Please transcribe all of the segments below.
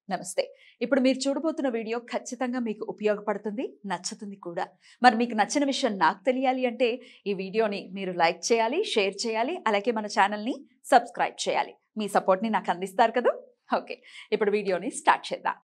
నమస్తే ఇప్పుడు మీరు చూడబోతున్న వీడియో ఖచ్చితంగా మీకు ఉపయోగపడుతుంది నచ్చుతుంది కూడా మరి మీకు నచ్చిన విషయం నాకు తెలియాలి అంటే ఈ వీడియోని మీరు లైక్ చేయాలి షేర్ చేయాలి అలాగే మన ఛానల్ని సబ్స్క్రైబ్ చేయాలి మీ సపోర్ట్ని నాకు అందిస్తారు కదా ఓకే ఇప్పుడు వీడియోని స్టార్ట్ చేద్దాం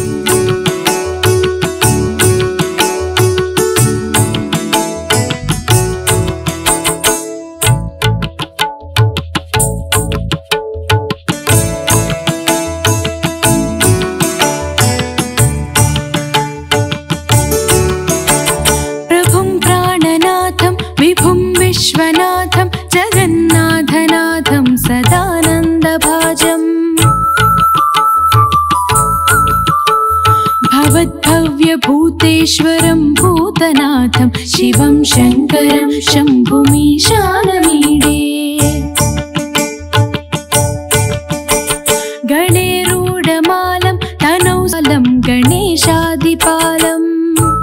प्रभुं प्राणनाथं विभुं विश्वनाथं जगन्नाथनाथं सदानन्दभाजम् भवद्भव्यभूतेश्वरं भूतनाथं शिवं शङ्करं शम्भुमीशानमीडे गणेरूढमालं तनौ सलं गणेशादिपालम्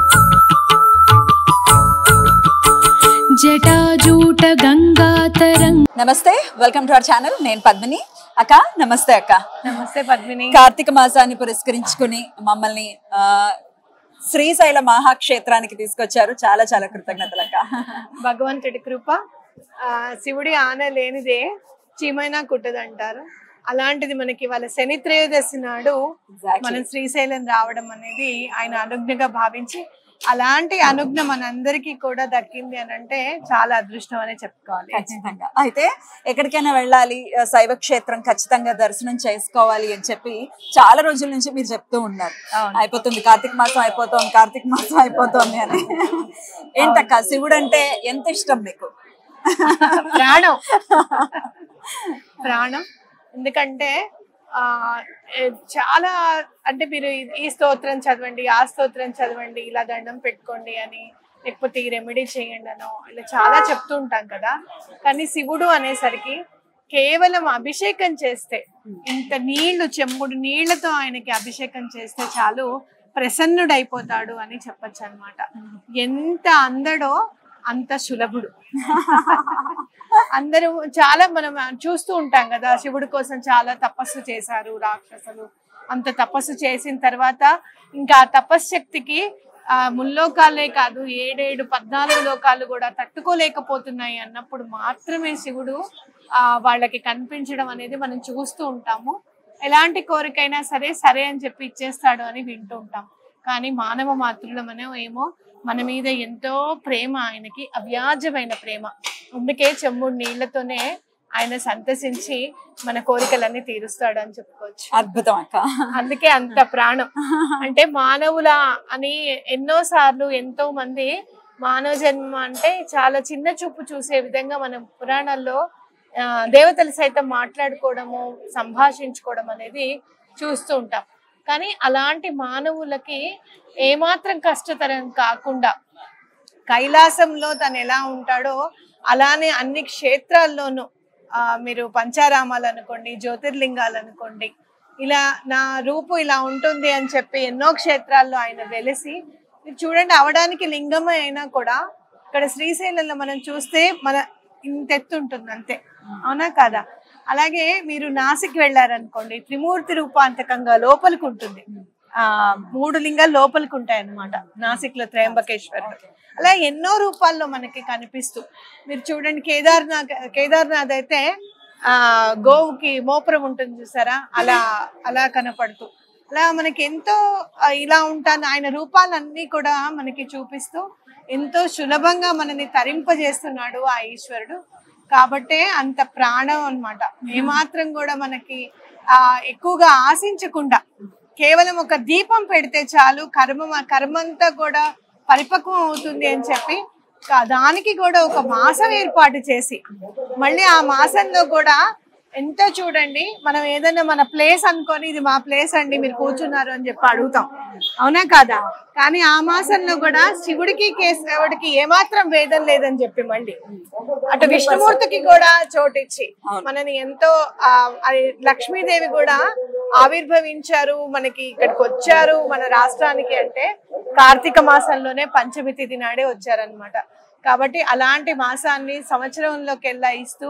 జటాజూట గంగాతరం నమస్తే వెల్కమ్ టు అవర్ ఛానల్ నేను పద్మిని అక్క నమస్తే అక్క నమస్తే పద్మిని కార్తీక మాసాన్ని పురస్కరించుకుని మమ్మల్ని ఆ, శ్రీశైల మహాక్షేత్రానికి తీసుకొచ్చారు చాలా చాలా కృతజ్ఞతలు అక్క భగవంతుడి కృప ఆ, శివుడి ఆన లేనిదే చీమైనా కుట్టదంటారు అలాంటిది మనకి వాళ్ళ శని త్రయోదశి నాడు Exactly. మనం శ్రీశైలం రావడం అనేది ఆయన అనుజ్ఞగా భావించి అలాంటి అనుజ్ఞ మనందరికీ కూడా దక్కింది అని అంటే చాలా అదృష్టం అనే చెప్పుకోవాలి ఖచ్చితంగా అయితే ఎక్కడికైనా వెళ్ళాలి ఆ, శైవ క్షేత్రం ఖచ్చితంగా దర్శనం చేసుకోవాలి అని చెప్పి చాలా రోజుల నుంచి మీరు చెప్తూ ఉన్నారు అవును. అయిపోతుంది కార్తీక మాసం అయిపోతుంది కార్తీక మాసం అయిపోతుంది అని ఏంటక్క శివుడు అంటే ఎంత ఇష్టం మీకు ప్రాణం ప్రాణం ఎందుకంటే ఆ ఏ, చాలా అంటే మీరు ఈ- ఈ స్తోత్రం చదవండి ఆ స్తోత్రం చదవండి ఇలా దండం పెట్టుకోండి అని లేకపోతే ఈ రెమెడీ చేయండి అనో ఇలా చాలా చెప్తూ ఉంటాం కదా కానీ శివుడు అనేసరికి కేవలం అభిషేకం చేస్తే ఇంత నీళ్లు చెంబుడు నీళ్లతో ఆయనకి అభిషేకం చేస్తే చాలు ప్రసన్నుడైపోతాడు అని చెప్పొచ్చు అనమాట ఎంత అందడో అంత సులభుడు అందరూ చాలా మనం చూస్తూ ఉంటాం కదా శివుడి కోసం చాలా తపస్సు చేశారు రాక్షసులు అంత తపస్సు చేసిన తర్వాత ఇంకా ఆ తపశ్శక్తికి ఆ ముల్లోకాలే కాదు ఏడేడు పద్నాలుగు లోకాలు కూడా తట్టుకోలేకపోతున్నాయి అన్నప్పుడు మాత్రమే శివుడు ఆ వాళ్ళకి కనిపించడం అనేది మనం చూస్తూ ఉంటాము ఎలాంటి కోరికైనా సరే సరే అని చెప్పి ఇచ్చేస్తాడు అని వింటూ ఉంటాం కానీ మానవ మాతృలమనో ఏమో మన మీద ఎంతో ప్రేమ ఆయనకి అవ్యాజమైన ప్రేమ అందుకే చెమ్ముడు నీళ్లతోనే ఆయన సంతసించి మన కోరికలన్నీ తీరుస్తాడు అని చెప్పుకోవచ్చు అద్భుతం అక్క అందుకే అంత ప్రాణం అంటే మానవుల అని ఎన్నో సార్లు ఎంతో మంది మానవ జన్మ అంటే చాలా చిన్న చూపు చూసే విధంగా మనం పురాణాల్లో ఆ, దేవతలు సైతం మాట్లాడుకోవడము సంభాషించుకోవడం అనేది చూస్తూ ఉంటాం కానీ అలాంటి మానవులకి ఏమాత్రం కష్టతరం కాకుండా కైలాసంలో తను ఎలా ఉంటాడో అలానే అన్ని క్షేత్రాల్లోనూ ఆ, మీరు పంచారామాలు అనుకోండి జ్యోతిర్లింగాలు అనుకోండి ఇలా నా రూపు ఇలా ఉంటుంది అని చెప్పి ఎన్నో క్షేత్రాల్లో ఆయన వెలిసి మీరు చూడండి అవడానికి లింగమే అయినా కూడా ఇక్కడ శ్రీశైలంలో మనం చూస్తే మన ఇంత ఎత్తు ఉంటుంది అంతే అవునా కాదా అలాగే మీరు నాసిక్ వెళ్ళారనుకోండి త్రిమూర్తి రూపాంతకంగా లోపలికి ఉంటుంది ఆ మూడు లింగాలు లోపలికి ఉంటాయి అన్నమాట నాసిక్ లో త్రయంబకేశ్వర్ అలా ఎన్నో రూపాల్లో మనకి కనిపిస్తూ మీరు చూడండి కేదార్నాథ్ కేదార్నాథ్ అయితే ఆ గోవుకి మోపురం ఉంటుంది చూసారా అలా అలా కనపడుతూ అలా మనకి ఎంతో ఆ, ఇలా ఉంటాను ఆయన రూపాలన్నీ కూడా మనకి చూపిస్తూ ఎంతో సులభంగా మనని తరింపజేస్తున్నాడు ఆ ఈశ్వరుడు కాబట్టే అంత ప్రాణం అన్నమాట ఏమాత్రం కూడా మనకి ఆ ఎక్కువగా ఆశించకుండా కేవలం ఒక దీపం పెడితే చాలు కర్మ కర్మంతా కూడా పరిపక్వం అవుతుంది అని చెప్పి కా- దానికి కూడా ఒక మాసం ఏర్పాటు చేసి మళ్ళీ ఆ మాసంలో కూడా ఎంతో చూడండి మనం ఏదైనా మన ప్లేస్ అనుకొని ఇది మా ప్లేస్ అండి మీరు కూర్చున్నారు అని చెప్పి అడుగుతాం అవునా కాదా కానీ ఆ మాసంలో కూడా శివుడికి కేశవుడికి ఏమాత్రం వేదం లేదని చెప్పి మళ్ళీ అటు విష్ణుమూర్తికి కూడా చోటిచ్చి మనని ఎంతో ఆ అది లక్ష్మీదేవి కూడా ఆవిర్భవించారు మనకి ఇక్కడికి వచ్చారు మన రాష్ట్రానికి అంటే కార్తీక మాసంలోనే పంచమి తిథి నాడే వచ్చారనమాట కాబట్టి అలాంటి మాసాన్ని సంవత్సరంలోకి వెళ్ళా ఇస్తూ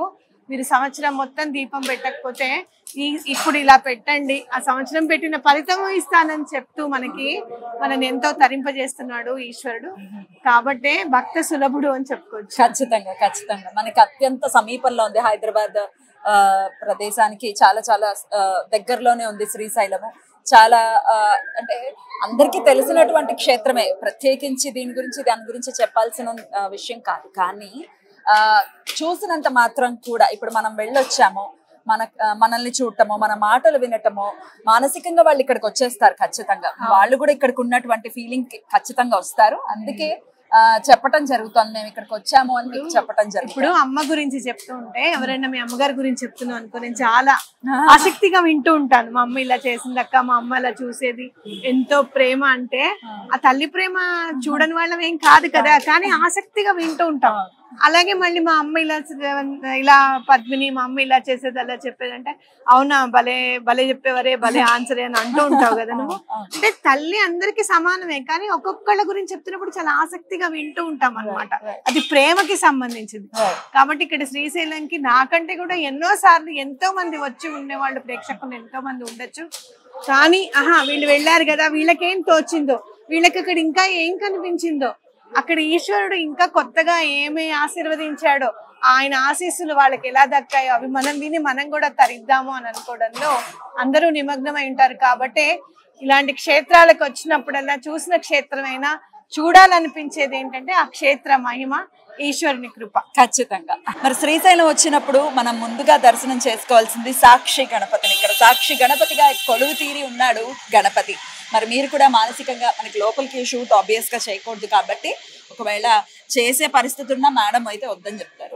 మీరు సంవత్సరం మొత్తం దీపం పెట్టకపోతే ఈ ఇప్పుడు ఇలా పెట్టండి ఆ సంవత్సరం పెట్టిన ఫలితం ఇస్తానని చెప్తూ మనకి మనని ఎంతో తరింపజేస్తున్నాడు ఈశ్వరుడు కాబట్టే భక్త సులభుడు అని చెప్పుకోవచ్చు ఖచ్చితంగా ఖచ్చితంగా మనకి అత్యంత సమీపంలో ఉంది హైదరాబాద్ ఆ, ప్రదేశానికి చాలా చాలా ఆ, దగ్గరలోనే ఉంది శ్రీశైలము చాలా ఆ, అంటే అందరికీ తెలిసినటువంటి క్షేత్రమే ప్రత్యేకించి దీని గురించి దాని గురించి చెప్పాల్సిన ఆ, విషయం కాదు కానీ ఆ చూసినంత మాత్రం కూడా ఇప్పుడు మనం వెళ్ళొచ్చాము మన ఆ, మనల్ని చూడటము మన మాటలు వినటము మానసికంగా వాళ్ళు ఇక్కడికి వచ్చేస్తారు ఖచ్చితంగా వాళ్ళు కూడా ఇక్కడికి ఉన్నటువంటి ఫీలింగ్ ఖచ్చితంగా వస్తారు అందుకే ఆ, చెప్పటం జరుగుతుంది మేము ఇక్కడికి వచ్చాము అని మీకు చెప్పటం ఇప్పుడు జరుగుతుంది అమ్మ గురించి చెప్తూ ఉంటే ఎవరైనా మీ అమ్మగారి గురించి చెప్తున్నావు అనుకో నేను చాలా ఆసక్తిగా వింటూ ఉంటాను మా అమ్మ ఇలా చేసిందక్క మా అమ్మ ఇలా చూసేది ఎంతో ప్రేమ అంటే ఆ తల్లి ప్రేమ చూడని వాళ్ళం ఏం కాదు కదా కానీ ఆసక్తిగా వింటూ ఉంటాం అలాగే మళ్ళీ మా అమ్మ ఇలా ఇలా పద్మిని మా అమ్మ ఇలా చేసేది అలా చెప్పేది అంటే అవునా భలే భలే చెప్పేవరే భలే ఆన్సర్ అని అంటూ ఉంటావు కదా నువ్వు అంటే తల్లి అందరికీ సమానమే కానీ ఒక్కొక్కళ్ళ గురించి చెప్తున్నప్పుడు చాలా ఆసక్తిగా వింటూ ఉంటాం అన్నమాట అది ప్రేమకి సంబంధించింది కాబట్టి ఇక్కడ శ్రీశైలంకి నాకంటే కూడా ఎన్నో సార్లు ఎంతో మంది వచ్చి ఉండేవాళ్ళు ప్రేక్షకులు ఎంతో మంది ఉండొచ్చు కానీ ఆహా వీళ్ళు వెళ్ళారు కదా వీళ్ళకేం తోచిందో వీళ్ళకి అక్కడ ఇంకా ఏం కనిపించిందో అక్కడ ఈశ్వరుడు ఇంకా కొత్తగా ఏమి ఆశీర్వదించాడో ఆయన ఆశీస్సులు వాళ్ళకి ఎలా దక్కాయో అవి మనం విని మనం కూడా తరిద్దాము అని అనుకోవడంలో అందరూ నిమగ్నమై ఉంటారు కాబట్టి ఇలాంటి క్షేత్రాలకు వచ్చినప్పుడల్లా చూసిన క్షేత్రమైనా చూడాలనిపించేది ఏంటంటే ఆ క్షేత్ర మహిమ ఈశ్వరుని కృప ఖచ్చితంగా మరి శ్రీశైలం వచ్చినప్పుడు మనం ముందుగా దర్శనం చేసుకోవాల్సింది సాక్షి గణపతిని ఇక్కడ సాక్షి గణపతిగా కొలువు తీరి ఉన్నాడు గణపతి మరి మీరు కూడా మానసికంగా మనకి లోపలికి షూట్ ఆబ్వియస్ గా చేయకూడదు కాబట్టి ఒకవేళ చేసే పరిస్థితి ఉన్నా మేడం అయితే వద్దని చెప్తారు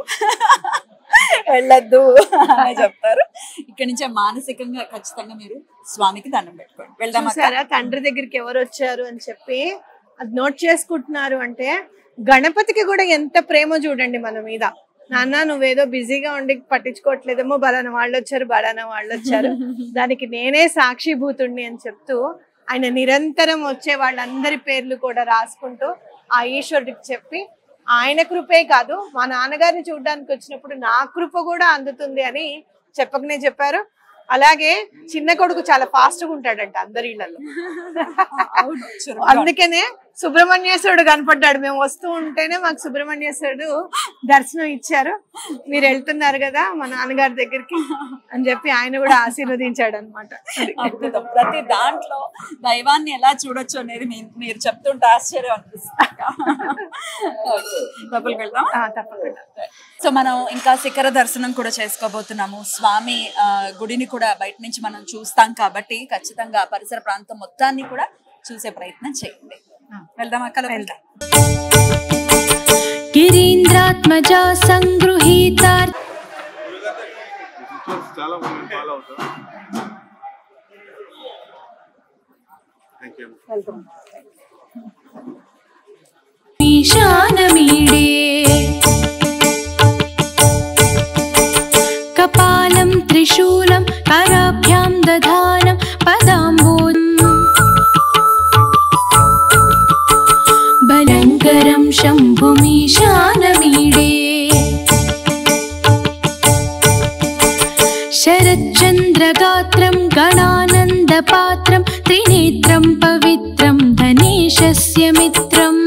వెళ్ళొద్దు అని చెప్తారు ఇక్కడి నుంచే మానసికంగా ఖచ్చితంగా మీరు స్వామికి దండం పెట్టుకోండి వెళ్దాం అక్క? చూసారా తండ్రి దగ్గరికి ఎవరు వచ్చారు అని చెప్పి అది నోట్ చేసుకుంటున్నారు అంటే గణపతికి కూడా ఎంత ప్రేమ చూడండి మన మీద నాన్న నువ్వేదో బిజీగా ఉండి పట్టించుకోవట్లేదేమో బలానా వాళ్ళు వచ్చారు బలానా వాళ్ళు వచ్చారు దానికి నేనే సాక్షిభూతుణ్ణి అని చెప్తూ ఆయన నిరంతరం వచ్చే వాళ్ళందరి పేర్లు కూడా రాసుకుంటూ ఆ ఈశ్వరుడికి చెప్పి ఆయన కృపే కాదు మా నాన్నగారిని చూడడానికి వచ్చినప్పుడు నా కృప కూడా అందుతుంది అని చెప్పకనే చెప్పారు అలాగే చిన్న కొడుకు చాలా ఫాస్ట్ గా ఉంటాడంట అందరి ఇళ్లలో అవును, చురుగ్గా అందుకనే సుబ్రహ్మణ్యేశ్వరుడు కనపడ్డాడు మేము వస్తూ ఉంటేనే మాకు సుబ్రహ్మణ్యేశ్వరుడు దర్శనం ఇచ్చారు మీరు వెళ్తున్నారు కదా మా నాన్నగారి దగ్గరికి అని చెప్పి ఆయన కూడా ఆశీర్వదించాడు అనమాట అద్భుతం ప్రతి దాంట్లో దైవాన్ని ఎలా చూడొచ్చు అనేది మీ- మీరు చెప్తుంటే ఆశ్చర్యం అనిపిస్తుంది ఓకే, లోపలికి వెళ్దాం తప్పకుండా సో మనం ఇంకా శిఖర దర్శనం కూడా చేసుకోబోతున్నాము స్వామి ఆ, గుడిని కూడా బయట నుంచి మనం చూస్తాం కాబట్టి ఖచ్చితంగా ఆ పరిసర ప్రాంతం మొత్తాన్ని కూడా చూసే ప్రయత్నం చేయండి వెళ్దాం అక్క వెళ్దాం గిరీంద్రాత్మజా సంగృహీతార్ రిచువల్స్ చాలా మంది ఫాలో అవుతారు థ్యాంక్ యూ ఈశానమీడే కపాలం త్రిశూలం కరాభ్యాం దధానం పదాంబోధం బలంకరం శంభుమీశానమీడే శరచ్చంద్రగాత్రం గణానందపాత్రం త్రినేత్రం పవిత్రం ధనేశస్య మిత్రం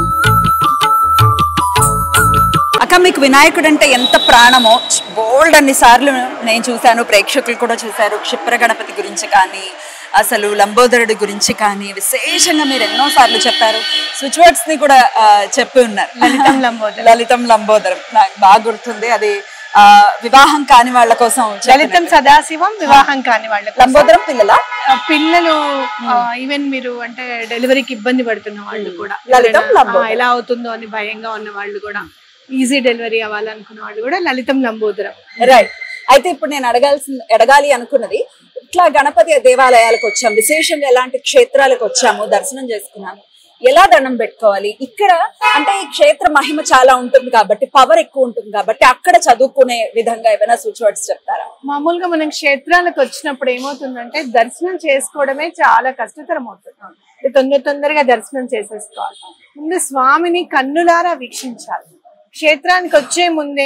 అక్క మీకు వినాయకుడు అంటే ఎంత ప్రాణమో బోల్డ్ అన్ని సార్లు నేను చూశాను ప్రేక్షకులు కూడా చూశారు క్షిప్ర గణపతి గురించి కానీ అసలు లంబోదరుడి గురించి కానీ విశేషంగా మీరు ఎన్నో సార్లు చెప్పారు స్విచ్ వర్డ్స్ ని కూడా ఆ, చెప్పి ఉన్నారు లలితం లంబోదరం. లలితం లంబోదరం నాకు బాగా గుర్తుంది అది ఆ, వివాహం కాని వాళ్ళ కోసం లలితం సదాశివం వివాహం కాని వాళ్ళకి లంబోదరం పిల్లల పిల్లలు ఈవెన్ మీరు అంటే డెలివరీకి ఇబ్బంది పడుతున్న వాళ్ళు కూడా లలితం ఎవరైనా, లంబోదరం. ఆ, ఎలా అవుతుందో అని భయంగా ఉన్న వాళ్ళు కూడా ఈజీ డెలివరీ అవ్వాలనుకున్న వాళ్ళు కూడా లలితం లంబోదరం రైట్ అయితే ఇప్పుడు నేను అడగాల్సిన అడగాలి అనుకున్నది ఇట్లా గణపతి దేవాలయాలకు వచ్చాము విశేషంగా ఎలాంటి క్షేత్రాలకు వచ్చాము దర్శనం చేసుకున్నాము ఎలా దండం పెట్టుకోవాలి ఇక్కడ అంటే ఈ క్షేత్ర మహిమ చాలా ఉంటుంది కాబట్టి పవర్ ఎక్కువ ఉంటుంది కాబట్టి అక్కడ చదువుకునే విధంగా ఏమైనా స్విచ్ వర్డ్స్ చెప్తారా మామూలుగా మనం క్షేత్రాలకు వచ్చినప్పుడు ఏమవుతుందంటే దర్శనం చేసుకోవడమే చాలా కష్టతరం అవుతుంది అంటే తొందర తొందరగా దర్శనం చేసేసుకోవాలి ముందు స్వామిని కన్నులారా వీక్షించాలి క్షేత్రానికి వచ్చే ముందే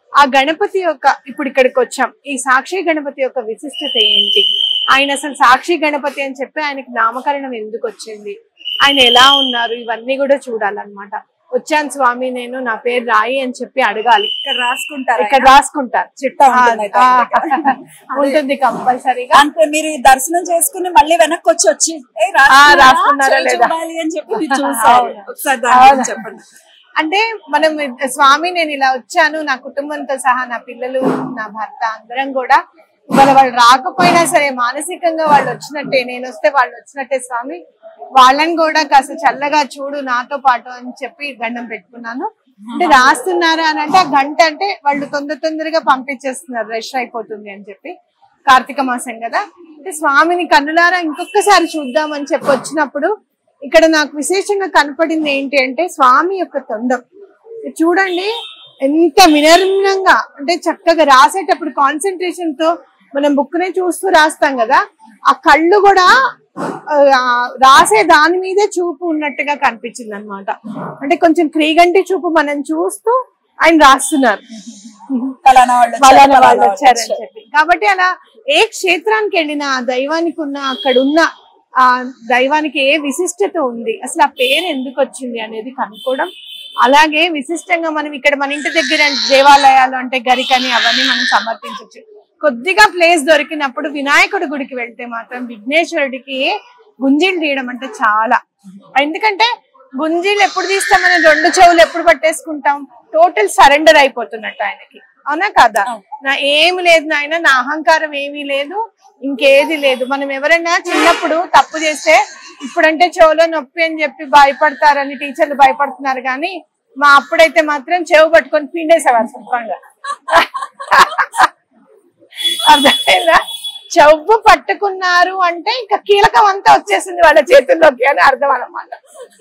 ఆ గణపతి యొక్క ఇప్పుడు ఇక్కడికి వచ్చాం ఈ సాక్షి గణపతి యొక్క విశిష్టత ఏంటి ఆయన అసలు సాక్షి గణపతి అని చెప్పి ఆయనకి నామకరణం ఎందుకు వచ్చింది ఆయన ఎలా ఉన్నారు ఇవన్నీ కూడా చూడాలన్నమాట వచ్చాను స్వామి నేను నా పేరు రాయి అని చెప్పి అడగాలి ఇక్కడ రాసుకుంటారు ఇక్కడ రాసుకుంటారు చిట్టా ఉంటుంది అయితే ఆ, ఆయన దగ్గర. ఉంటుంది కంపల్సరీగా అంటే మీరు ఈ దర్శనం చేసుకుని మళ్ళీ వెనక్కి వచ్చి వచ్చి "ఏ, ఆ, రాసుకున్నారా? రాసుకున్నారా చేయి లేదా?" చూడాలి అని చెప్పి మీరు చూసారు అవును. ఒకసారి దాని అవును. గురించి చెప్పండి అంటే మనం స్వామి నేను ఇలా వచ్చాను నా కుటుంబంతో సహా నా పిల్లలు నా భర్త అందరం కూడా ఇవాళ వాళ్ళు రాకపోయినా సరే మానసికంగా వాళ్ళు వచ్చినట్టే నేను వస్తే వాళ్ళు వచ్చినట్టే స్వామి వాళ్ళని కూడా కాస్త చల్లగా చూడు నాతో పాటు అని చెప్పి దండం పెట్టుకున్నాను అంటే రాస్తున్నారా అని అంటే ఆ గంట అంటే వాళ్ళు తొందర తొందరగా పంపించేస్తున్నారు రష్ అయిపోతుంది అని చెప్పి కార్తీక మాసం కదా అంటే స్వామిని కన్నులారా ఇంకొకసారి చూద్దామని చెప్పి వచ్చినప్పుడు ఇక్కడ నాకు విశేషంగా కనపడింది ఏంటి అంటే స్వామి యొక్క తొండం ఇది చూడండి ఎంత వినర్మణంగా అంటే చక్కగా రాసేటప్పుడు కాన్సన్ట్రేషన్ తో మనం బుక్ నే చూస్తూ రాస్తాం కదా ఆ కళ్ళు కూడా ఆ, రాసే దాని మీదే చూపు ఉన్నట్టుగా కనిపించింది అనమాట అంటే కొంచెం క్రీగంటి చూపు మనం చూస్తూ ఆయన రాస్తున్నారు ఫలానా వాళ్ళు వచ్చారు, ఫలానా ఫలానా వాళ్ళు వాళ్ళు వచ్చారని వచ్చారు. చెప్పి కాబట్టి అలా ఏ క్షేత్రానికి వెళ్ళినా ఆ దైవానికి ఉన్న అక్కడ ఉన్న ఆ దైవానికి ఏ విశిష్టత ఉంది అసలు ఆ పేరు ఎందుకు వచ్చింది అనేది కనుక్కోవడం అలాగే విశిష్టంగా మనం ఇక్కడ మన ఇంటి దగ్గర దేవాలయాలు అంటే గరికని అవన్నీ మనం సమర్పించవచ్చు కొద్దిగా ప్లేస్ దొరికినప్పుడు వినాయకుడి గుడికి వెళ్తే మాత్రం విఘ్నేశ్వరుడికి గుంజీలు తీయడం అంటే చాలా ఎందుకంటే గుంజీలు ఎప్పుడు తీస్తాం మనం రెండు చెవులు ఎప్పుడు పట్టేసుకుంటాం టోటల్ సరెండర్ అయిపోతున్నట్టు ఆయనకి అవునా కదా నా ఏమి లేదు నాయన నా అహంకారం ఏమీ లేదు ఇంకేది లేదు మనం ఎవరైనా చిన్నప్పుడు తప్పు చేస్తే ఇప్పుడంటే చెవులో నొప్పి అని చెప్పి భయపడతారని టీచర్లు భయపడుతున్నారు కానీ మా అప్పుడైతే మాత్రం చెవు పట్టుకొని పిండేసేవారు శుభ్రంగా అర్థమైందా చెవు పట్టుకున్నారు అంటే ఇంకా కీలకం అంతా వచ్చేసింది వాళ్ళ చేతుల్లోకి అని అర్థం అన్నమాట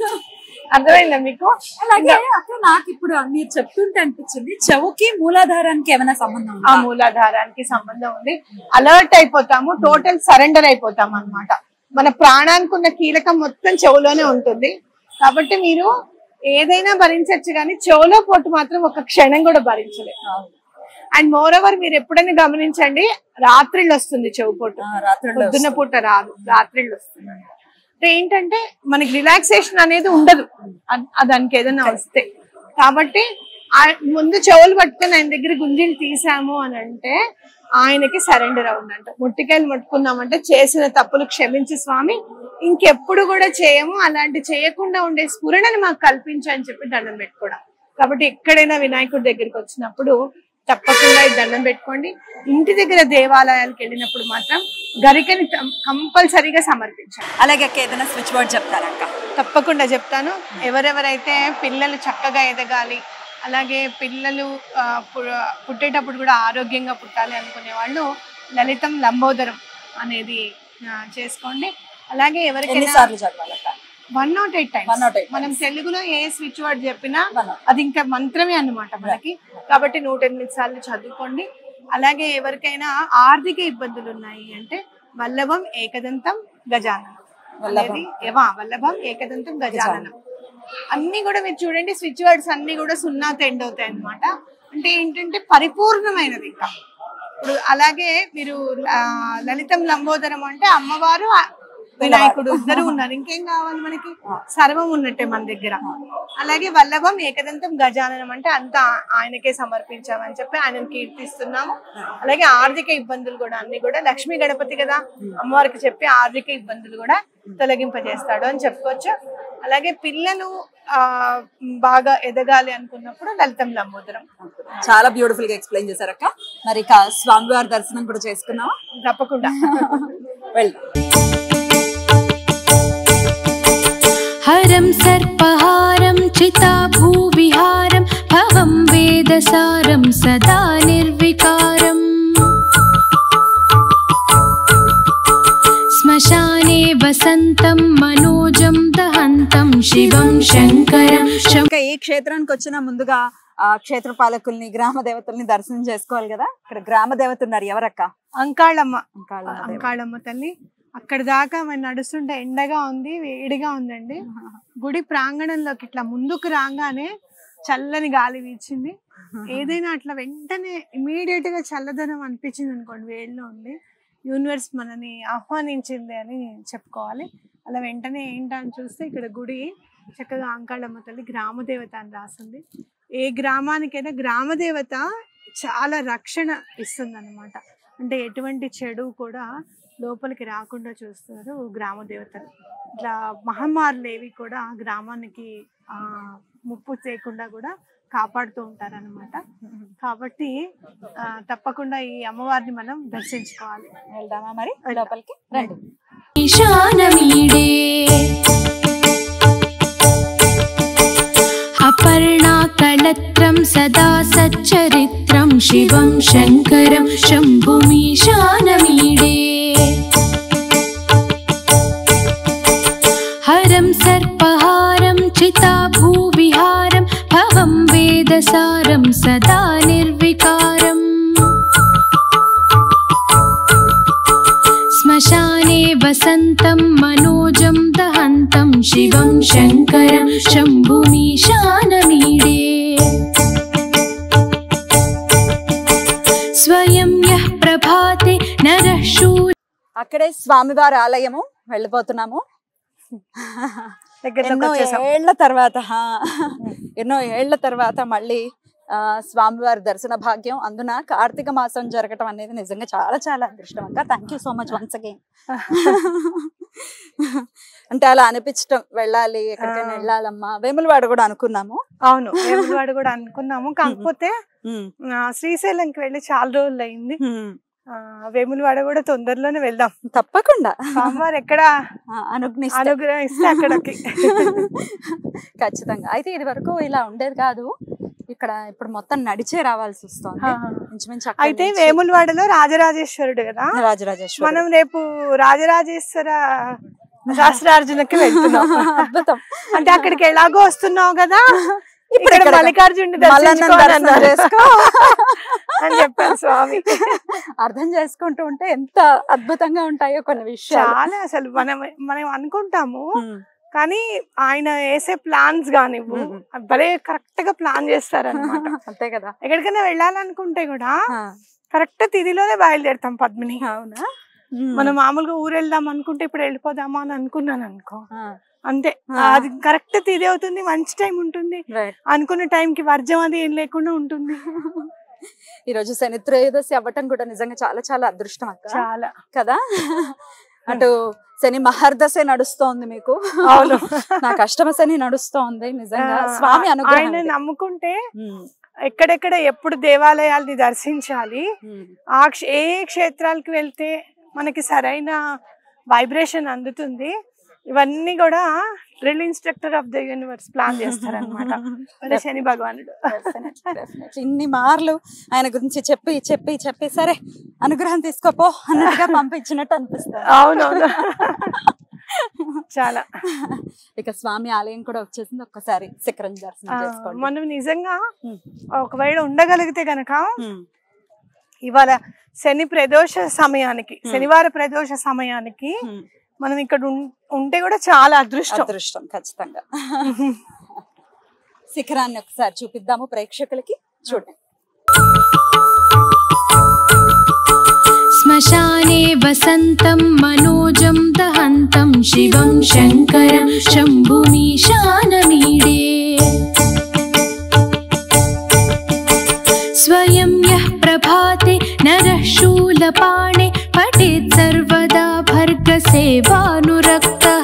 అర్థమైందా మీకు అలాగే అక్క నాకు ఇప్పుడు మీరు చెప్తుంటే అనిపించింది చెవుకి మూలాధారానికి ఏమైనా సంబంధం ఆ ఉందా మూలాధారానికి సంబంధం ఉంది అలర్ట్ అయిపోతాము టోటల్ సరెండర్ అయిపోతాం అన్నమాట మన ప్రాణానికి ఉన్న కీలకం మొత్తం చెవులోనే ఉంటుంది కాబట్టి మీరు ఏదైనా భరించవచ్చు కానీ చెవులో పోటు మాత్రం ఒక క్షణం కూడా భరించలేదు అండ్ మోర్ ఓవర్ మీరు ఎప్పుడైనా గమనించండి రాత్రిళ్ళు వస్తుంది చెవు పోటు ఆ, రాత్రుల్లో పొద్దున్న పూట రాదు రాత్రిళ్ళు వస్తుంది అంటే ఏంటంటే మనకి రిలాక్సేషన్ అనేది ఉండదు అద్- ఆ దానికి ఏదైనా వస్తే కాబట్టి ఆ- ముందు చెవులు పట్టుకొని ఆయన దగ్గర గుంజీలు తీసాము అని అంటే ఆయనకి సరెండర్ అవునంట ముట్టికాయలు ముట్టుకున్నామంటే చేసిన తప్పులు క్షమించి స్వామి ఇంకెప్పుడు కూడా చేయము అలాంటి చేయకుండా ఉండే స్ఫురణని మాకు కల్పించు అని చెప్పి దండం పెట్టుకోవడం కాబట్టి ఎక్కడైనా వినాయకుడి దగ్గరికి వచ్చినప్పుడు తప్పకుండా ఈ దండం పెట్టుకోండి ఇంటి దగ్గర దేవాలయాలకు వెళ్ళినప్పుడు మాత్రం గరికని కంపల్సరీగా సమర్పించండి అలాగే అక్క ఏదైనా స్విచ్ బోర్డ్ చెప్తారక్క తప్పకుండా చెప్తాను ఎవరెవరైతే పిల్లలు చక్కగా ఎదగాలి అలాగే పిల్లలు ఆ, పు- పుట్టేటప్పుడు కూడా ఆరోగ్యంగా పుట్టాలి అనుకునే వాళ్ళు లలితం లంబోదరం అనేది ఆ, చేసుకోండి అలాగే ఎవరికైనా ఎన్నిసార్లు చదవాలక్క వన్ నాట్ ఎయిట్ టైమ్స్ 108 మనం తెలుగులో ఏ స్విచ్ వర్డ్ చెప్పినా 108. అది ఇంకా మంత్రమే అన్నమాట మనకి కాబట్టి నూట ఎనిమిది సార్లు చదువుకోండి అలాగే ఎవరికైనా ఆర్థిక ఇబ్బందులు ఉన్నాయి అంటే వల్లభం ఏకదంతం గజాననం అనేది ఏవా వల్లభం ఏకదంతం గజాననం అన్ని కూడా మీరు చూడండి స్విచ్ వర్డ్స్ అన్ని కూడా సున్నాతో ఎండ్ అవుతాయి అన్నమాట అంటే ఏంటంటే పరిపూర్ణమైనది ఇంకా ఇప్పుడు అలాగే మీరు ఆ, లలితం లంబోదరం అంటే అమ్మవారు ఆ వినాయకుడు ఇద్దరు ఉన్నారు ఇంకేం కావాలి మనకి సర్వం ఉన్నట్టే మన దగ్గర అలాగే వల్లభం ఏకదంతం గజాననం అంటే అంతా ఆయనకే సమర్పించామని చెప్పి ఆయనను కీర్తిస్తున్నాము అలాగే ఆర్థిక ఇబ్బందులు కూడా అన్ని కూడా లక్ష్మీ గణపతి కదా అమ్మవారికి చెప్పి ఆర్థిక ఇబ్బందులు కూడా తొలగింపజేస్తాడు అని చెప్పుకోవచ్చు అలాగే పిల్లలు ఆ బాగా ఎదగాలి అనుకున్నప్పుడు లలితం లంబోదరం చాలా బ్యూటిఫుల్ గా ఎక్స్ప్లెయిన్ చేశారక్క మరి ఇక స్వామివారి దర్శనం కూడా చేసుకున్నావా తప్పకుండా వెళ్దాం हरं सर्पहारं चिताभूविहारं भवं वेदसारं सदा निर्विकारम् श्मशाने वसन्तं मनोजं दहन्तं शिवं शङ्करं शं ఇంకా ఈ క్షేత్రానికి వచ్చిన ముందుగా ఆ క్షేత్ర పాలకుల్ని గ్రామ దేవతల్ని దర్శనం చేసుకోవాలి కదా ఇక్కడ గ్రామ దేవత ఉన్నారు ఎవరక్క అంకాళమ్మ అంకాళమ్మ దేవత. అంకాళమ్మ తల్లి అక్కడ దాకా మనం నడుస్తుంటే ఎండగా ఉంది వేడిగా ఉందండి గుడి ప్రాంగణంలోకి ఇట్లా ముందుకు రాగానే చల్లని గాలి వీచింది ఏదైనా అట్లా వెంటనే ఇమీడియట్ గా చల్లదనం అనిపించింది అనుకోండి వేడిలో ఉండి యూనివర్స్ మనని ఆహ్వానించింది అని చెప్పుకోవాలి అలా వెంటనే ఏంటని చూస్తే ఇక్కడ గుడి చక్కగా అంకాళమ్మ తల్లి గ్రామదేవత అని రాసింది ఏ గ్రామానికైనా గ్రామదేవత చాలా రక్షణ ఇస్తుంది అనమాట అంటే ఎటువంటి చెడు కూడా లోపలికి రాకుండా చూస్తారు గ్రామదేవతలు ఇట్లా మహమ్మారులు ఏవి కూడా గ్రామానికి ఆ ముప్పు చేయకుండా కూడా కాపాడుతూ ఉంటారన్నమాట కాబట్టి ఆ, తప్పకుండా ఈ అమ్మవారిని మనం దర్శించుకోవాలి వెళ్దామా మరి లోపలికి రండి ईशानमीडे अपर्णाकलत्रं सदा सच्चरित्रं शिवं शङ्करं शम्भुमीशानमीडे हरं सर्पहारं चिताभूविहारं भवं वेदसारं सदा निर्विकारम् श्मशाने वसन्तं मनोजं दहन्तं शिवं शङ्करं शम्भुमीशानमीडे स्वयं यः प्रभाते नरः शूर అక్కడే స్వామివారి ఆలయము వెళ్ళిపోతున్నాము దగ్గరలోకి ఎన్నో వచ్చేసాం ఏళ్ల తర్వాత హా, ఎన్నో ఏళ్ల తర్వాత మళ్ళీ ఆ, స్వామివారి దర్శన భాగ్యం అందున కార్తీక మాసం జరగటం అనేది నిజంగా చాలా చాలా అదృష్టం అక్క thank you so much once again అంటే అలా అనిపించటం వెళ్ళాలి ఎక్కడికైనా ఆ. వెళ్ళాలమ్మా వేములవాడ కూడా అనుకున్నాము అవును వేములవాడ కూడా అనుకున్నాము కాకపోతే ఉమ్, ఆ, శ్రీశైలంకి వెళ్ళి చాలా రోజులు అయింది ఉమ్, ఆ, వేములవాడ కూడా తొందరలోనే వెళ్దాం తప్పకుండా స్వామివారు ఎక్కడ ఆ, అనుగ్నిస్తే అనుగ్రహిస్తే అక్కడికి ఖచ్చితంగా అయితే ఇది వరకు ఇలా ఉండేది కాదు ఇక్కడ ఇప్పుడు మొత్తం నడిచే రావాల్సి వస్తుంది ఆ. ఇంచుమించు అక్కడి అయితే నుంచి వేములవాడలో రాజరాజేశ్వరుడు కదా రాజరాజేశ్వరి మనం రేపు రాజరాజేశ్వర శాస్త్రార్జునకి వెళ్తున్నాం అద్భుతం అంటే అక్కడికి ఎలాగో వస్తున్నావు కదా ఇప్పుడు ఇక్కడ ఇక్కడ మల్లికార్జునుడి మల్లన్నని దర్శించుకో అని దర్శనం అన్నారు. చేసుకో. అని చెప్పారు స్వామి అర్థం చేసుకుంటూ ఉంటే ఎంత అద్భుతంగా ఉంటాయో కొన్ని విషయాలు చాలా అసలు మనం మనం అనుకుంటాము ఉమ్, కానీ ఆయన వేసే ప్లాన్స్ కానివ్వు మ్మ్. అవి భలే కరెక్ట్ గా ప్లాన్ చేస్తారన్నమాట అంతే కదా ఎక్కడికైనా వెళ్ళాలనుకుంటే కూడా ఆ, కరెక్ట్ తిథిలోనే బయలుదేరుతాం పద్మిని అవునా ఉమ్, మనం మామూలుగా ఊరు వెళ్దాం అనుకుంటే ఇప్పుడు వెళ్ళిపోదామా అని అనుకున్నాను అనుకో ఆ, అంతే ఆ. అది కరెక్ట్ తిథి అవుతుంది మంచి టైం ఉంటుంది right. అనుకున్న టైం కి వర్జం అది ఏం లేకుండా ఉంటుంది ఈ రోజు శని త్రయోదశి అవ్వటం కూడా నిజంగా చాలా చాలా అదృష్టం అక్క చాలా కదా అటు శని మహర్దశే నడుస్తోంది మీకు అవును నాకు అష్టమ శని నడుస్తోంది నిజంగా ఆ, స్వామి ఆయన అనుగ్రహం ఇది. నమ్ముకుంటే ఉమ్, ఎక్కడెక్కడ ఎప్పుడు దేవాలయాల్ని దర్శించాలి ఉమ్, ఆ క్ష- ఏ ఏ క్షేత్రాలకు వెళ్తే మనకి సరైన వైబ్రేషన్ అందుతుంది ఇవన్నీ కూడా drill instructor of the universe plan చేస్తారనమాట అదే శని భగవానుడు Definitely, definitely. ఇన్ని మార్లు ఆయన గురించి చెప్పి చెప్పి చెప్పి సరే అనుగ్రహం తీసుకోపో అన్నట్టుగా పంపించినట్టు అనిపిస్తుంది అవునవును చాలా ఇక స్వామి ఆలయం కూడా వచ్చేసింది ఒక్కసారి శిఖరం దర్శనం ఆ, చేసుకోండి మనం నిజంగా ఉమ్. ఒకవేళ ఉండగలిగితే గనక ఉమ్, ఇవాళ శని ప్రదోష సమయానికి Hmm. శనివార ప్రదోష సమయానికి ఉమ్. మనం ఇక్కడ ఉం- ఉంటే కూడా చాలా అదృష్టం అదృష్టం ఖచ్చితంగా శిఖరాన్ని ఒకసారి చూపిద్దాము ప్రేక్షకులకి చూడండి श्मशाने वसन्तं मनोजं दहन्तं शिवं शङ्करं शम्भुमीशानमीडे स्वयं यः प्रभाते नरः शूलपाणे पठेत् सर्वदा भर्गसेवानुरक्तः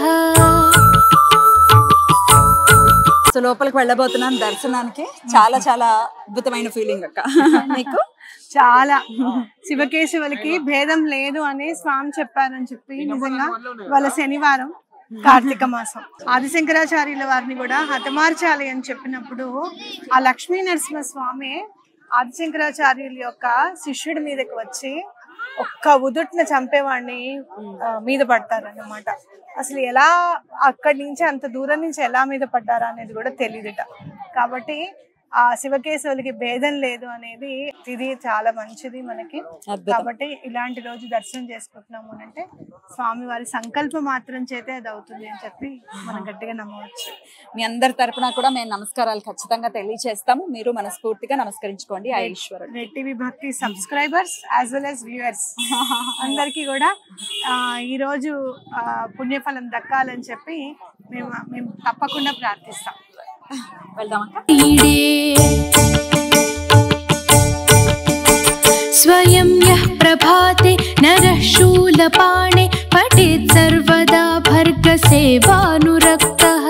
సో లోపలికి వెళ్ళబోతున్నాను దర్శనానికి చాలా చాలా అద్భుతమైన ఫీలింగ్ అక్క నీకు చాలా శివకేశవులకి భేదం లేదు అని స్వామి చెప్పారని చెప్పి నిజంగా వాళ్ళ శనివారం కార్తీక మాసం ఆదిశంకరాచార్యుల వారిని కూడా హతమార్చాలి అని చెప్పినప్పుడు ఆ లక్ష్మీ నరసింహ స్వామి ఆదిశంకరాచార్యుల యొక్క శిష్యుడి మీదకి వచ్చి ఒక్క ఉదుట్న చంపేవాడిని ఆ, మీద పడతారన్నమాట అసలు ఎలా అక్కడి నుంచి అంత దూరం నుంచి ఎలా మీద పడ్డారా అనేది కూడా తెలియదుట కాబట్టి ఆ శివకేశవులకి భేదం లేదు అనేది ఇది చాలా మంచిది మనకి అద్భుతం కాబట్టి ఇలాంటి రోజు దర్శనం చేసుకుంటున్నాము అని అంటే స్వామి వారి సంకల్పం మాత్రం చేతే అది అవుతుంది అని చెప్పి మనం గట్టిగా నమ్మవచ్చు మీ అందరి తరపున కూడా మేము నమస్కారాలు ఖచ్చితంగా తెలియజేస్తాము మీరు మనస్ఫూర్తిగా నమస్కరించుకోండి ఆ ఈశ్వరుడు red TV Bhakti subscribers as well as viewers అందరికీ కూడా ఆ, ఈ రోజు ఆ, పుణ్యఫలం దక్కాలని చెప్పి మేము మేము తప్పకుండా ప్రార్థిస్తాం వెళ్దామక్క ईडे स्वयं यः प्रभाते नरः शूलपाणे पठेत् सर्वदा भर्गसेवानुरक्तः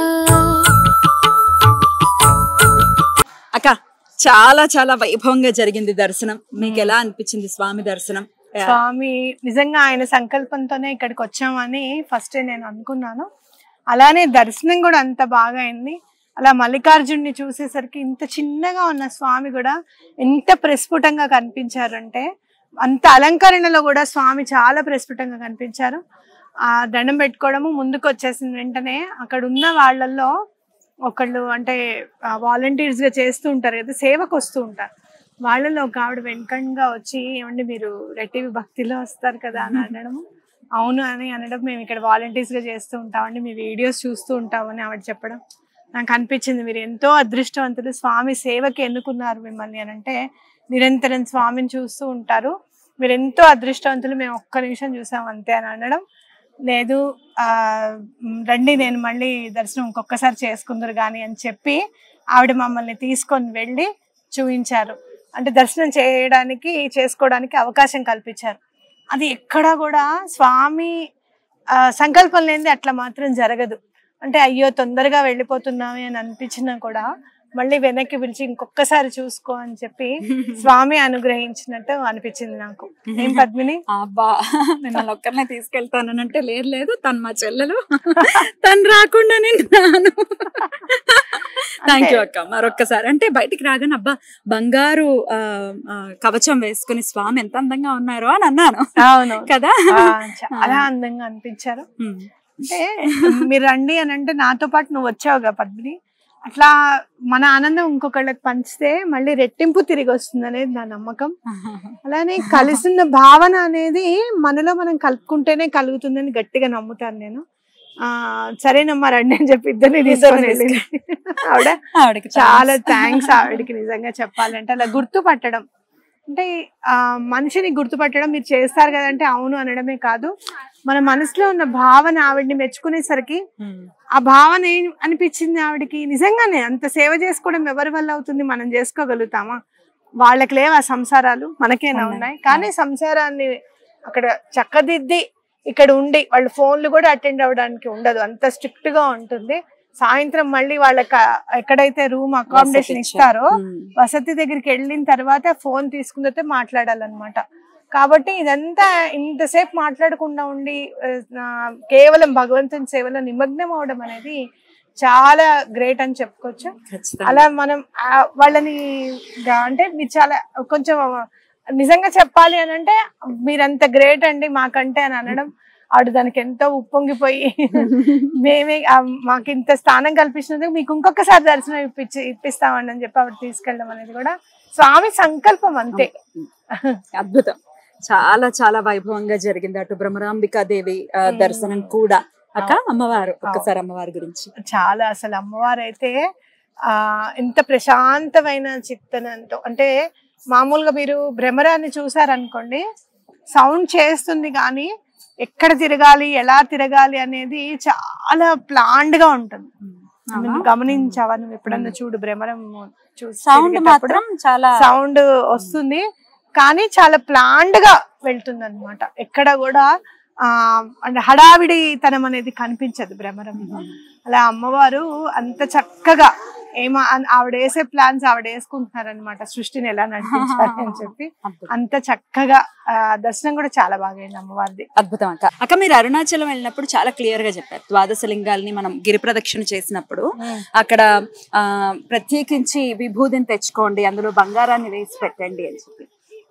అక్క చాలా చాలా వైభవంగా జరిగింది దర్శనం మీకు ఎలా అనిపించింది స్వామి దర్శనం స్వామి నిజంగా ఆయన సంకల్పంతోనే ఇక్కడికి వచ్చామని ఫస్ట్ నేను అనుకున్నాను అలానే దర్శనం కూడా అంత బాగా అయింది అలా మల్లికార్జున్ని చూసేసరికి ఇంత చిన్నగా ఉన్న స్వామి కూడా ఎంత ప్రస్ఫుటంగా కనిపించారంటే అంత అలంకరణలో కూడా స్వామి చాలా ప్రస్ఫుటంగా కనిపించారు ఆ దండం పెట్టుకోవడము ముందుకు వచ్చేసిన వెంటనే అక్కడ ఉన్న వాళ్ళల్లో ఒకళ్ళు అంటే వాలంటీర్స్ గా చేస్తూ ఉంటారు కదా సేవకు వస్తూ ఉంటారు వాళ్ళలో ఒక ఆవిడ వెనకంగా వచ్చి ఏమండి మీరు రెట్టివి భక్తిలో వస్తారు కదా అని అనడం అవును అని అనడం మేము ఇక్కడ వాలంటీర్స్ గా చేస్తూ ఉంటామండి మీ వీడియోస్ చూస్తూ ఉంటామని ఆవిడ చెప్పడం నాకు అనిపించింది మీరు ఎంతో అదృష్టవంతులు స్వామి సేవకి ఎన్నుకున్నారు మిమ్మల్ని అని అంటే నిరంతరం స్వామిని చూస్తూ ఉంటారు మీరు ఎంతో అదృష్టవంతులు మేము ఒక్క నిమిషం చూసాం అంతే అని అనడం లేదు ఆ మ్, రండి నేను మళ్ళీ దర్శనం ఇంకొకసారి చేసుకుందరు కానీ అని చెప్పి ఆవిడ మమ్మల్ని తీసుకొని వెళ్ళి చూపించారు అంటే దర్శనం చేయడానికి చేసుకోవడానికి అవకాశం కల్పించారు అది ఎక్కడా కూడా స్వామి ఆ, సంకల్పం లేనిది అట్లా మాత్రం జరగదు అంటే అయ్యో తొందరగా వెళ్ళిపోతున్నామే అని అనిపించినా కూడా మళ్ళీ వెనక్కి పిలిచి ఇంకొకసారి చూసుకో అని చెప్పి స్వామి అనుగ్రహించినట్టు అనిపించింది నాకు ఏం పద్మిని అబ్బా మిమ్మల్ని ఒక్కరినే తీసుకెళ్తానంటే లేదు లేదు తను మా చెల్లెలు తను రాకుండా నేను రాను థ్యాంక్ యూ అక్క మరొక్కసారి అంటే బయటికి రాగానే అబ్బా బంగారు ఆ, ఆ, కవచం వేసుకుని స్వామి ఎంత అందంగా ఉన్నారు అని అన్నాను అవును కదా ఆ, చాలా అందంగా అనిపించారు ఉమ్. అంటే మీరు రండి అని అంటే నాతో పాటు నువ్వు వచ్చావుగా పద్మిని అట్లా మన ఆనందం ఇంకొకళ్ళకి పంచితే మళ్ళీ రెట్టింపు తిరిగి వస్తుంది అనేది నా నమ్మకం అలానే కలిసిన భావన అనేది మనలో మనం కలుపుకుంటేనే కలుగుతుందని గట్టిగా నమ్ముతాను నేను ఆ సరేనమ్మా రండి అని చెప్పి ఇద్దరిని తీసుకొని వెళ్ళింది ఆవిడ ఆవిడకి చాలా థ్యాంక్స్ ఆవిడకి నిజంగా చెప్పాలంటే అలా గుర్తుపట్టడం అంటే ఆ మనిషిని గుర్తుపట్టడం మీరు చేస్తారు కదంటే అవును అనడమే కాదు మన మనసులో ఉన్న భావన ఆవిడ్ని మెచ్చుకునేసరికి ఉమ్. ఆ భావన ఏం అనిపించింది ఆవిడకి నిజంగానే అంత సేవ చేసుకోవడం ఎవరి వల్ల అవుతుంది మనం చేసుకోగలుగుతామా వాళ్ళకి లేవు ఆ సంసారాలు మనకేనా ఉన్నాయి. ఉన్నాయి కానీ సంసారాన్ని అక్కడ చక్కదిద్ది ఇక్కడ ఉండి వాళ్ళ ఫోన్లు కూడా అటెండ్ అవ్వడానికి ఉండదు అంత స్ట్రిక్ట్ గా ఉంటుంది సాయంత్రం మళ్ళీ వాళ్ళకి ఆ- ఎక్కడైతే రూమ్ అకామిడేషన్ వసతి ఇస్తారో ఉమ్. వసతి దగ్గరికి వెళ్ళిన తర్వాత ఫోన్ తీసుకున్న తర్వాత మాట్లాడాలన్నమాట కాబట్టి ఇదంతా ఇంతసేపు మాట్లాడకుండా ఉండి ఆ, కేవలం భగవంతుని సేవలో నిమగ్నం అవడం అనేది చాలా గ్రేట్ అని చెప్పుకోవచ్చు ఖచ్చితంగా అలా మనం ఆ, వాళ్ళని గా- అంటే మీరు చాలా కొంచెం నిజంగా చెప్పాలి అని అంటే మీరంత గ్రేట్ అండి మాకంటే అని అనడం ఆవిడ దానికి ఎంతో ఉప్పొంగిపోయి మేమే ఆ, మాకు ఇంత స్థానం కల్పించినందుకు మీకు ఇంకొకసారి దర్శనం ఇప్పించి ఇప్పిస్తామండి అని చెప్పి ఆవిడ తీసుకెళ్ళడం అనేది కూడా స్వామి సంకల్పం అంతే అద్భుతం చాలా చాలా వైభవంగా జరిగింది అటు భ్రమరాంబికా దేవి ఆ, దర్శనం కూడా అక్క అమ్మవారు ఒక్కసారి అమ్మవారి గురించి చాలా అసలు అమ్మవారు అయితే ఆ ఎంత ప్రశాంతమైన చిత్తనంతో అంటే మామూలుగా మీరు భ్రమరాన్ని చూసారనుకోండి సౌండ్ చేస్తుంది కానీ ఎక్కడ తిరగాలి ఎలా తిరగాలి అనేది చాలా ప్లాండ్ గా ఉంటుంది నువ్వు గమనించావా నువ్వు ఎప్పుడన్నా చూడు భ్రమరం చూసి సౌండ్ మాత్రం చాలా సౌండ్ వస్తుంది కానీ చాలా ప్లాండ్ గా వెళ్తుంది అనమాట ఎక్కడ కూడా ఆ అంటే హడావిడి తనం అనేది కనిపించదు భ్రమరంలో అలా అమ్మవారు అంత చక్కగా ఏమో అన్- ఆవిడ వేసే ప్లాన్స్ ఆవిడ వేసుకుంటున్నారు అనమాట సృష్టిని ఎలా నడిపించాలి అని చెప్పి అద్భుతం. అంత చక్కగా ఆ, దర్శనం కూడా చాలా బాగా అయింది అమ్మవారిది అద్భుతం అక్క అక్క మీరు అరుణాచలం వెళ్ళినప్పుడు చాలా క్లియర్ గా చెప్పారు ద్వాదశ లింగాల్ని మనం గిరి ప్రదక్షిణ చేసినప్పుడు అక్కడ ఆ ప్రత్యేకించి విభూతిని తెచ్చుకోండి అందులో బంగారాన్ని వేసి పెట్టండి అని చెప్పి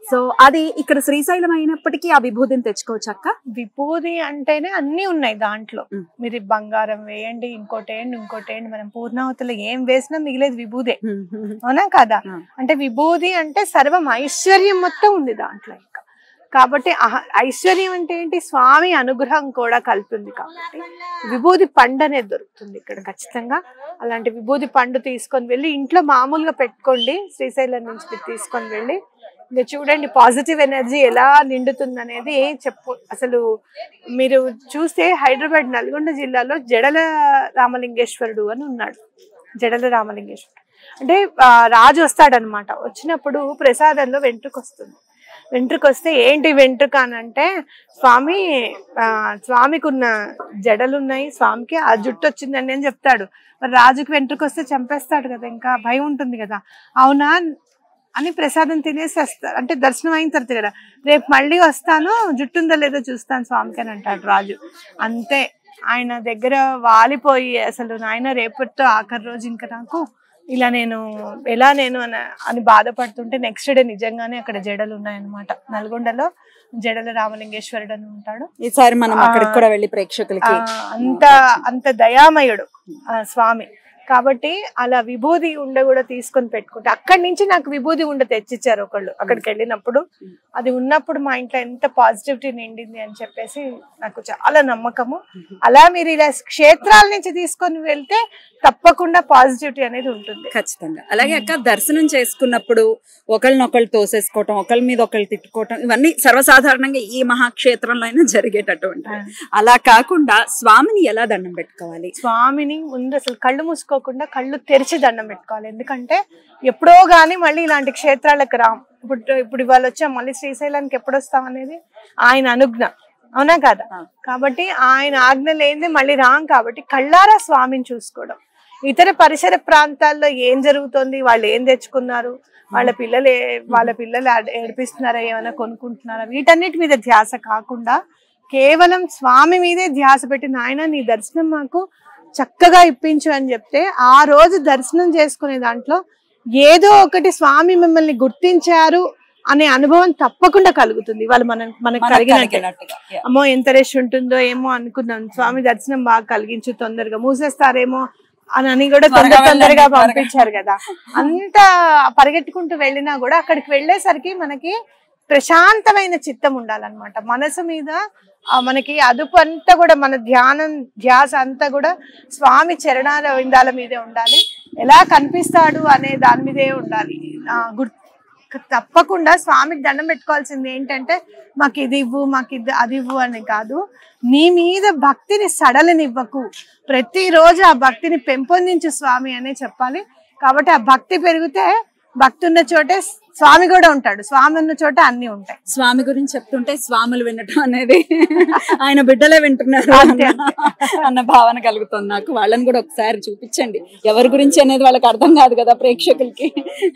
సో అది ఇక్కడ శ్రీశైలం అయినప్పటికీ ఆ విభూతిని తెచ్చుకోవచ్చు అక్క విభూది అంటేనే అన్ని ఉన్నాయి దాంట్లో మ్. మీరు ఈ బంగారం వేయండి ఇంకోటి వేయండి ఇంకోటి వేయండి మనం పూర్ణావతిలో ఏం వేసినా మిగిలేదు విభూదే అవునా కదా ఆ. అంటే విభూది అంటే సర్వం ఐశ్వర్యం మొత్తం ఉంది దాంట్లో ఇంకా కాబట్టి అహ- ఐశ్వర్యం అంటే ఏంటి స్వామి అనుగ్రహం కూడా కలిపి ఉంది కాబట్టి విభూది పండు అనేది దొరుకుతుంది ఇక్కడ ఖచ్చితంగా అలాంటి విభూది పండు తీసుకొని వెళ్ళి ఇంట్లో మామూలుగా పెట్టుకోండి శ్రీశైలం నుంచి మీరు తీసుకొని వెళ్ళి ఇంకా చూడండి పాజిటివ్ ఎనర్జీ ఎలా నిండుతుంది అనేది చెప్పు అసలు మీరు చూస్తే హైదరాబాద్ నల్గొండ జిల్లాలో జడల రామలింగేశ్వరుడు అని ఉన్నాడు జడల రామలింగేశ్వరుడు అంటే ఆ, రాజు వస్తాడనమాట వచ్చినప్పుడు ప్రసాదంలో వెంట్రుక వస్తుంది వెంట్రుక వస్తే ఏంటి వెంట్రుక అని అంటే స్వామి ఆ, స్వామికి ఉన్న జడలు ఉన్నాయి స్వామికి ఆ జుట్టు వచ్చిందండి అని చెప్తాడు మరి రాజుకి వెంట్రుక వస్తే చంపేస్తాడు కదా ఇంకా భయం ఉంటుంది కదా అవునా అని ప్రసాదం తినేసి వస్తారు అంటే దర్శనం అయిన తర్వాత కదా రేపు మళ్ళీ వస్తాను జుట్టు ఉందో లేదో చూస్తాను స్వామికి అని అంటాడు రాజు అంతే ఆయన దగ్గర వాలిపోయి అసలు నాయన రేపటితో ఆఖరి రోజు ఇంకా నాకు ఇలా నేను ఎలా నేను అని- అని బాధపడుతుంటే నెక్స్ట్ డే నిజంగానే అక్కడ జడలు ఉన్నాయన్నమాట నల్గొండలో జడల రామలింగేశ్వరుడు అని ఉంటాడు ఈసారి మనం ఆ, అక్కడికి కూడా వెళ్ళి ప్రేక్షకులకి ఆ, అంత అంత దయామయుడు ఆ స్వామి కాబట్టి అలా విభూది ఉండ కూడా తీసుకొని పెట్టుకుంటే అక్కడి నుంచి నాకు విభూది ఉండ తెచ్చిచ్చారు ఒకళ్ళు అక్కడికి వెళ్ళినప్పుడు అది ఉన్నప్పుడు మా ఇంట్లో ఎంత పాజిటివిటీ నిండింది అని చెప్పేసి నాకు చాలా నమ్మకము అలా మీరు ఇలా క్షేత్రాల నుంచి తీసుకొని వెళ్తే తప్పకుండా పాజిటివిటీ అనేది ఉంటుంది ఖచ్చితంగా అలాగే అక్క దర్శనం చేసుకున్నప్పుడు ఒకళ్ళనొకళ్ళు తోసేసుకోవటం ఒకళ్ళ మీద ఒకళ్ళు తిట్టుకోవటం ఇవన్నీ సర్వసాధారణంగా ఈ మహాక్షేత్రంలో అయినా జరిగేటట్టు ఉంటాయి అలా కాకుండా స్వామిని ఎలా దండం పెట్టుకోవాలి స్వామిని ముందు అసలు కళ్ళు మూసుకోకుండా కళ్ళు తెరిచి దండం పెట్టుకోవాలి ఎందుకంటే ఎప్పుడో గానీ మళ్ళీ ఇలాంటి క్షేత్రాలకు రాం ఇప్పుడు ఇప్పుడు ఇవాళ వచ్చాం మళ్ళీ శ్రీశైలానికి ఎప్పుడు వస్తాం అనేది ఆయన అనుజ్ఞ అవునా కదా ఆ. కాబట్టి ఆయన ఆజ్ఞ లేనిదే మళ్ళీ రాం కాబట్టి కళ్ళారా స్వామిని చూసుకోవడం ఇతర పరిసర ప్రాంతాల్లో ఏం జరుగుతోంది వాళ్ళు ఏం తెచ్చుకున్నారు వాళ్ళ పిల్లలు ఏ- వాళ్ళ పిల్లలు ఆడ- ఏడిపిస్తున్నారా ఏమైనా కొనుక్కుంటున్నారా వీటన్నిటి మీద ధ్యాస కాకుండా కేవలం స్వామి మీదే ధ్యాస పెట్టి నాయన నీ దర్శనం మాకు చక్కగా ఇప్పించు అని చెప్తే ఆ రోజు దర్శనం చేసుకునే దాంట్లో ఏదో ఒకటి స్వామి మిమ్మల్ని గుర్తించారు అనే అనుభవం తప్పకుండా కలుగుతుంది వాళ్ళు మన మనకు మనకు కలిగినట్టే కలిగినట్టుగా. Yeah. అమ్మో ఎంత రష్ ఉంటుందో ఏమో అనుకున్నాం స్వామి దర్శనం బాగా కలిగించు తొందరగా మూసేస్తారేమో అని అని కూడా త్వరగా తొందర తొందరగా వెళ్ళండి, త్వరగా. పంపించారు కదా అంత పరిగెట్టుకుంటూ వెళ్ళినా కూడా అక్కడికి వెళ్ళేసరికి మనకి ప్రశాంతమైన చిత్తం ఉండాలన్నమాట మనసు మీద ఆ మనకి అదుపు అంతా కూడా మన ధ్యానం ధ్యాస అంతా కూడా స్వామి చరణాల విందాల మీదే ఉండాలి ఎలా కనిపిస్తాడు అనే దాని మీదే ఉండాలి ఆ గుర్ తప్పకుండా స్వామికి దండం పెట్టుకోవాల్సింది ఏంటంటే మాకు ఇది ఇవ్వు మాకు ఇది అది ఇవ్వు అని కాదు నీ మీద భక్తిని సడలనివ్వకు ప్రతిరోజు ఆ భక్తిని పెంపొందించు స్వామి అనే చెప్పాలి కాబట్టి ఆ భక్తి పెరిగితే భక్తి ఉన్న చోటే స్వామి కూడా ఉంటాడు స్వామి ఉన్న చోట అన్ని ఉంటాయి స్వామి గురించి చెప్తుంటే స్వాములు వినటం అనేది ఆయన బిడ్డలే వింటున్నారు అంతే, అన్న- అన్న భావన కలుగుతుంది నాకు వాళ్ళని కూడా ఒకసారి చూపించండి ఎవరి గురించి అనేది వాళ్ళకి అర్థం కాదు కదా ప్రేక్షకులకి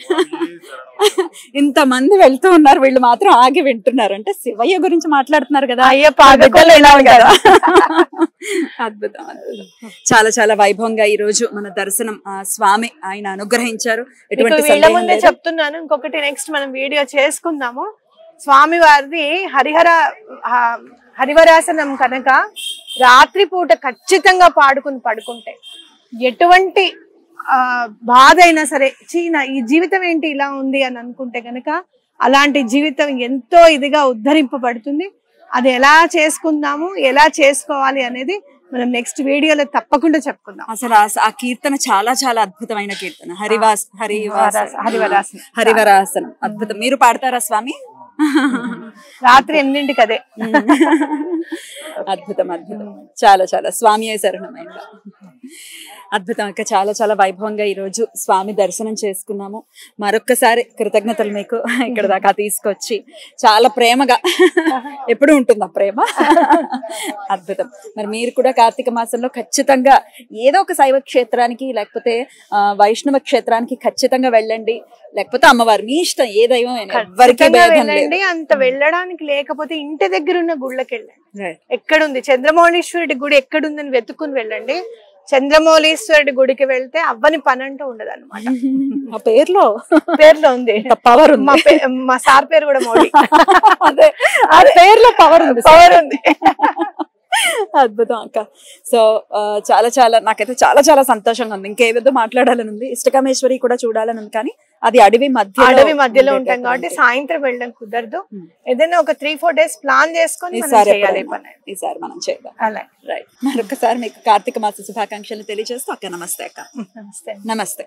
ఇంత మంది వెళ్తూ ఉన్నారు వీళ్ళు మాత్రం ఆగి వింటున్నారు అంటే శివయ్య గురించి మాట్లాడుతున్నారు కదా అయ్యప్ప ఆ ఆగకుండా బిడ్డలు ఇలా వినాలి కదా ఉంటారు. అద్భుతం అద్భుతం చాలా చాలా వైభవంగా ఈ రోజు మన దర్శనం ఆ స్వామి ఆయన అనుగ్రహించారు మీకు ఎటువంటి వీళ్ళ సందేహం ముందే లేదు. చెప్తున్నాను ఇంకొకటి నెక్స్ట్ మనం వీడియో చేసుకుందాము స్వామి వారిది హరిహర ఆ, హరివరాసనం కనుక రాత్రిపూట ఖచ్చితంగా పాడుకుని పడుకుంటే ఎటువంటి ఆ బాధ అయినా సరే చీన ఈ జీవితం ఏంటి ఇలా ఉంది అని అనుకుంటే కనుక అలాంటి జీవితం ఎంతో ఇదిగా ఉద్ధరింపబడుతుంది అది ఎలా చేసుకుందాము ఎలా చేసుకోవాలి అనేది మనం నెక్స్ట్ వీడియోలో తప్పకుండా చెప్పుకుందాం అసలు ఆ- ఆ కీర్తన చాలా చాలా అద్భుతమైన కీర్తన హరివాస్ హరివాస హరివరాసనం. హరివరాసనం అద్భుతం మీరు పాడతారా స్వామి రాత్రి ఎనిమిదింటికి అదే అద్భుతం అద్భుతం చాలా చాలా స్వామి శరణమైన అద్భుతం అక్క చాలా చాలా వైభవంగా ఈ రోజు స్వామి దర్శనం చేసుకున్నాము మరొక్కసారి కృతజ్ఞతలు మీకు ఇక్కడ దాకా తీసుకొచ్చి చాలా ప్రేమగా ఎప్పుడు ఉంటుంది ఆ ప్రేమ అద్భుతం మరి మీరు కూడా కార్తీక మాసంలో ఖచ్చితంగా ఏదో ఒక శైవ క్షేత్రానికి లేకపోతే ఆ, వైష్ణవ క్షేత్రానికి ఖచ్చితంగా వెళ్ళండి లేకపోతే అమ్మవారు మీ ఇష్టం ఏ దైవం అయినా ఎవ్వరికీ ఖచ్చితంగా భేదం లేదు వెళ్ళండి అంత వెళ్ళడానికి లేకపోతే ఇంటి దగ్గర ఉన్న గుళ్ళకి వెళ్ళండి Right. ఎక్కడుంది చంద్రమౌళీశ్వరుడి గుడి ఎక్కడుందని వెతుక్కుని వెళ్ళండి చంద్రమౌళీశ్వరుడి గుడికి వెళ్తే అవ్వని పని అంటూ ఉండదు అనమాట ఆ పేర్లో పేర్లో ఉంది పవర్ మా ఉంది పే- మా సార్ పేరు కూడా మౌళి అదే ఆ పేర్లో పవర్ ఉంది పవర్ ఉంది అద్భుతం అక్క సో ఆ, చాలా చాలా నాకైతే చాలా చాలా సంతోషంగా ఉంది ఇంకేదో మాట్లాడాలని ఉంది ఇష్టకామేశ్వరి కూడా చూడాలని ఉంది కానీ అది అడవి మధ్య అడవి మధ్యలో ఉంటాం కాబట్టి సాయంత్రం వెళ్ళడం కుదరదు Hmm. ఏదైనా ఒక త్రీ ఫోర్ డేస్ ప్లాన్ చేసుకొని మనం ఈసారి చేయాలి ఈ ఎప్పుడైనా. పని ఈసారి మనం చేద్దాం అలా రైట్ మరొకసారి మీకు కార్తీక మాస శుభాకాంక్షలు తెలియజేస్తూ అక్క నమస్తే అక్క నమస్తే నమస్తే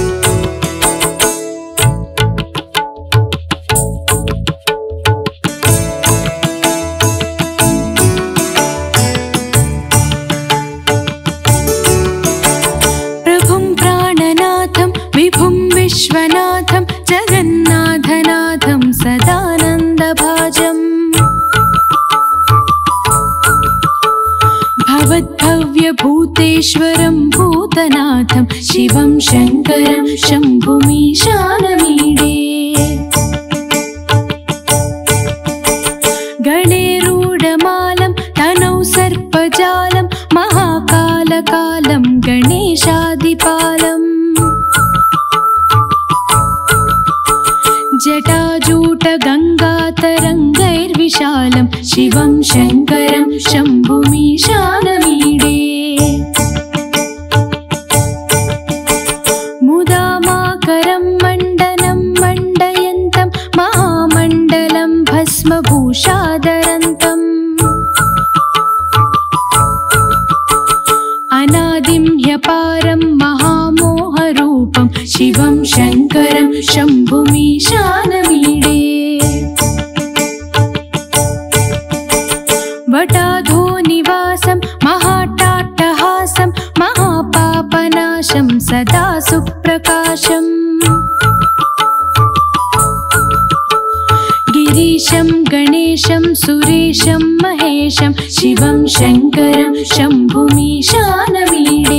प्रभुं प्राणनाथं विभुं विश्वनाथं जगन्नाथनाथं सदानन्दभाजम् भवद्भव्यभूतेश्वरं भूतनाथं शिवं शङ्करं शम्भुमीशानमीडे गणेरूढमालं तनौ सर्पजालं महाकालकालं गणेशादिपालम् जटाजूटगङ्गातरङ्गैर्विशालं शिवं शङ्करं शम्भुमीशानमीडे मुदामाकरं मण्डनं मण्डयन्तं महामण्डलं भस्मभूषादरन्तम् अनादिं ह्यपारं महामोहरूपं शिवं शङ्करं शम्भुमीशानमीडे वटाधोनिवासं महाट्टाट्टहासं महापापनाशं सदा सुप्रकाशम् गिरीशं गणेशं सुरेशं महेशं शिवं शङ्करं शम्भुमीशानमीडे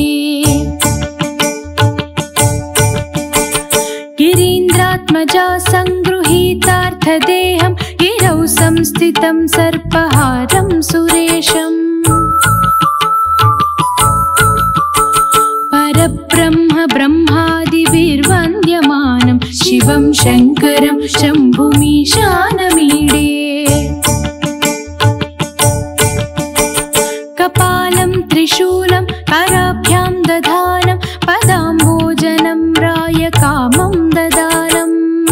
गिरीन्द्रात्मजा सङ्गृहीतार्थदेहं गिरौ संस्थितं सर्पहारं सुरेशम् परब्रह्म ब्रह्मादिभिर्वन्द्यमानं शिवं शङ्करं शम्भुमीशानमीडे कपालं त्रिशूलं कराभ्यां दधानं पदाम्बोजनं रायकामं ददानम्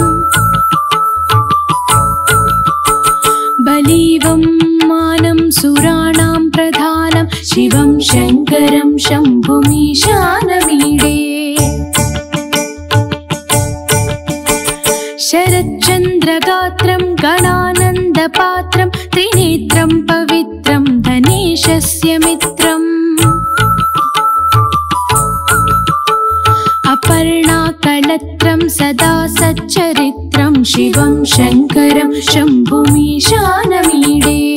बलीवं मानं सुराणां प्रधानं शिवं शङ्करं शम्भुमीशानमीडे शरच्चन्द्रगात्रं गणानन्दपात्रं त्रिनेत्रं पवित्रं धनेशस्य मित्रम् अपर्णाकलत्रं सदा सच्चरित्रं शिवं शङ्करं शम्भुमीशानमीडे